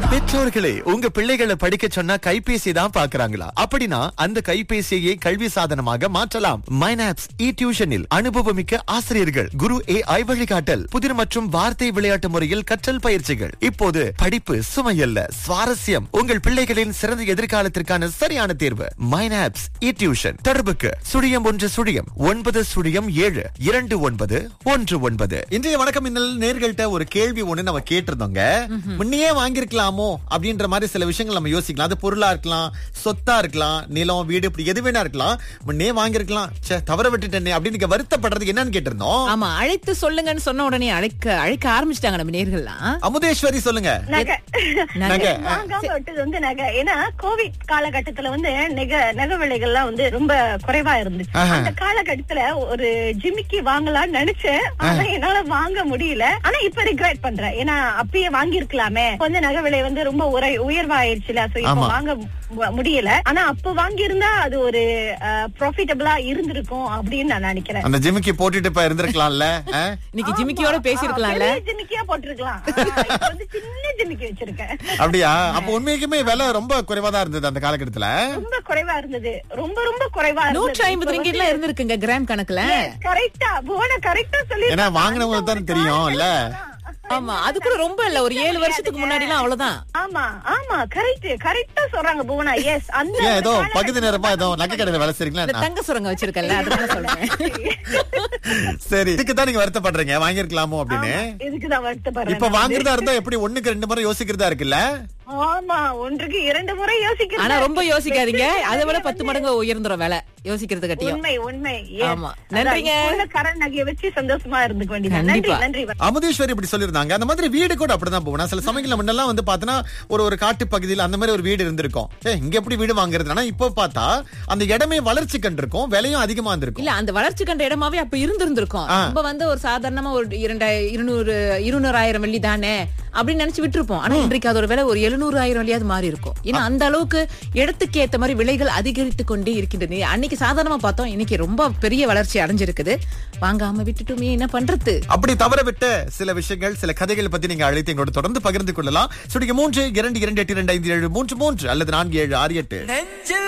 பெற்றோர்களே உங்க பிள்ளைகளை படிக்க சொன்னா கைபேசி தான் பாக்குறாங்களா அப்படின்னா அந்த கைபேசியை கல்வி சாதனமாக மாற்றலாம் மைனாப்ஸ் இ டியூஷனில் அனுபவமிக்க ஆசிரியர்கள் குரு ஏ ஐ வழிகாட்டல் புதிர் மற்றும் வார்த்தை விளையாட்டு முறையில் கற்றல் பயிற்சிகள் இப்போது படிப்பு சுமையல்ல சுவாரஸ்யம் உங்கள் பிள்ளைகளின் சிறந்த எதிர்காலத்திற்கான சரியான தேர்வு மைனாப்ஸ் இ டியூஷன் தொடர்புக்கு சுழியம் ஒன்று சுழியம் ஒன்பது சுழியம் ஏழு இரண்டு ஒன்பது ஒன்று ஒன்பது இன்றைய வணக்கம் இந்த நேர்கள்ட்ட ஒரு கேள்வி ஒண்ணு நம்ம கேட்டிருந்தோங்க முன்னையே வாங்கியிருக்கலாமோ அப்படின்ற மாதிரி சில விஷயங்கள் நம்ம யோசிக்கலாம் அது பொருளா இருக்கலாம் சொத்தா இருக்கலாம் நிலம் வீடு இப்படி எது வேணா இருக்கலாம் முன்னே வாங்கியிருக்கலாம் ச்சே தவற விட்டுட்டேனே அப்படின்னு நீங்க வருத்தப்படுறதுக்கு என்னன்னு கேட்டிருந்தோம் ஆமா அழைத்து சொல்லுங்கன்னு சொன்ன உடனே அழைக்க அழைக்க ஆரம்பிச்சிட்டாங்க நம்ம நேர்கள்லாம் அமுதேஸ்வரி சொல்லுங்க நகை நகை. வாங்காம விட்டது வந்து நகை ஏன்னா கோவிட் காலகட்டத்துல வந்து நெக நகை விலைகள்லாம் வந்து ரொம்ப குறைவா இருந்துச்சு ஆஹா. அந்த காலகட்டத்துல ஒரு ஜிமிக்கி வாங்கலாம்னு நினைச்சேன் ஆனா என்னால வாங்க முடியல ஆனா இப்ப ரிக்ரெட் பண்றேன் ஏன்னா அப்பயே வாங்கியிருக்கலாமே கொஞ்சம் நகை விலை வந்து ரொம்ப உரை உயர்வாயிருச்சுல சோ இப்ப ஆமா. வாங்க மு- முடியல ஆனா அப்ப வாங்கியிருந்தா அது ஒரு ப்ராஃபிட்டபிளா இருந்திருக்கும் அப்படின்னு நான் நினைக்கிறேன் அந்த ஜிமிக்கி போட்டுட்டு இப்ப இருந்திருக்கலாம்ல ஆ? இன்னைக்கு ஜிமிக்கியோட ஆமா. பேசியிருக்கலாம்ல பெரிய ஜிமிக்கியா போட்டிருக்கலாம் ஆ, இப்ப வந்து சின்ன ஜிமிக்கி வச்சிருக்கேன் அப்படியா அப்ப உண்மைக்குமே விலை ரொம்ப குறைவா தான் இருந்தது அந்த காலகட்டத்துல ரொம்ப குறைவா இருந்தது ரொம்ப ரொம்ப குறைவா நூற்றி ஐம்பது ரிங்கிட்லாம் இருந்திருக்குங்க கிராம் கணக்குல கரெக்டா புவன கரெக்டா சொல்லி ஏன்னா வாங்கினவங்களுக்கு தான் தெரியும் இல்ல ஆமா அது கூட ரொம்ப இல்ல ஒரு ஏழு வருஷத்துக்கு முன்னாடி எல்லாம் அவ்வளவுதான் ஆமா ஆமா கரெக்ட் கரெக்டா சொல்றாங்க புவனா எஸ் அந்த ஏன் ஏதோ காலகட்டத்துல பகுதி நேரமா ஏதோ நகை கடையில வேலை செய்றீங்களா இந்த என்ன? தங்க சுரங்க வச்சிருக்கல அதுதான் சொல்றேன் சரி இதுக்கு தான் நீங்க வருத்தப்படுறீங்க வாங்கியிருக்கலாமோ அப்படின்னு இதுக்குதான் வருத்தப்படுறேன் இப்ப நான் வந்து. வாங்குறதா இருந்தா எப்படி ஒண்ணுக்கு ரெண்டு முறை யோசிக்கிறதா இருக்குல்ல ஆமா ஒன்றுக்கு இரண்டு முறை யோசிக்கிறேன் ஆனா ரொம்ப யோசிக்காதீங்க அதை விட பத்து மடங்கு உயர்ந்துரும் விலை யோசிக்கிறது கட்டியும் உண்மை உண்மை yes. ஆமா. அதான், நன்றிங்க. இப்ப உள்ள கரண் நகையை வச்சு சந்தோஷமா இருந்துக்க வேண்டியது நன்றி கண்டிப்பா. நன்றி அமுதேஸ்வரி இப்படி சொல்லியிருந்தாங்க அந்த மாதிரி வீடு கூட அப்படிதான் போகும் நான் சில சமயங்கள்ல முன்னெல்லாம் வந்து பார்த்தனா ஒரு ஒரு காட்டு பகுதியில் அந்த மாதிரி ஒரு வீடு இருந்திருக்கும் ஏ இங்க எப்படி வீடு வாங்குறது ஆனா இப்போ பார்த்தா அந்த இடமே வளர்ச்சி கண்டிருக்கும் விலையும் அதிகமா இருந்திருக்கும் இல்ல அந்த வளர்ச்சி கண்ட இடமாவே அப்ப இருந்திருந்திருக்கும் ஆ. நம்ம வந்து ஒரு சாதாரணமா ஒரு இரண்டாயிரம் இருநூறு இருநூறாயிரம் வெள்ளி தானே அப்படின்னு நினைச்சு விட்டுருப்போம் ஆனா இன்றைக்கு அதோட விலை ஒரு எழுநூறு ஆயிரம் வெள்ளியாவது மாறி இருக்கும் ஏன்னா அந்த அளவுக்கு இடத்துக்கு ஏத்த மாதிரி விலைகள் அதிகரித்து கொண்டே இருக்கின்றது அன்னைக்கு சாதாரணமா பார்த்தோம் இன்னைக்கு ரொம்ப பெரிய வளர்ச்சி அடைஞ்சிருக்குது வாங்காம விட்டுட்டுமே என்ன பண்றது அப்படி தவற விட்ட சில விஷயங்கள் சில கதைகளை பத்தி நீங்க அழைத்து எங்களோட தொடர்ந்து பகிர்ந்து கொள்ளலாம் சுடிக்க மூன்று இரண்டு இரண்டு எட்டு இரண்டு ஐந்து ஏழு மூன்று மூன்று அல்லது நான்கு ஏழு ஆறு எட்டு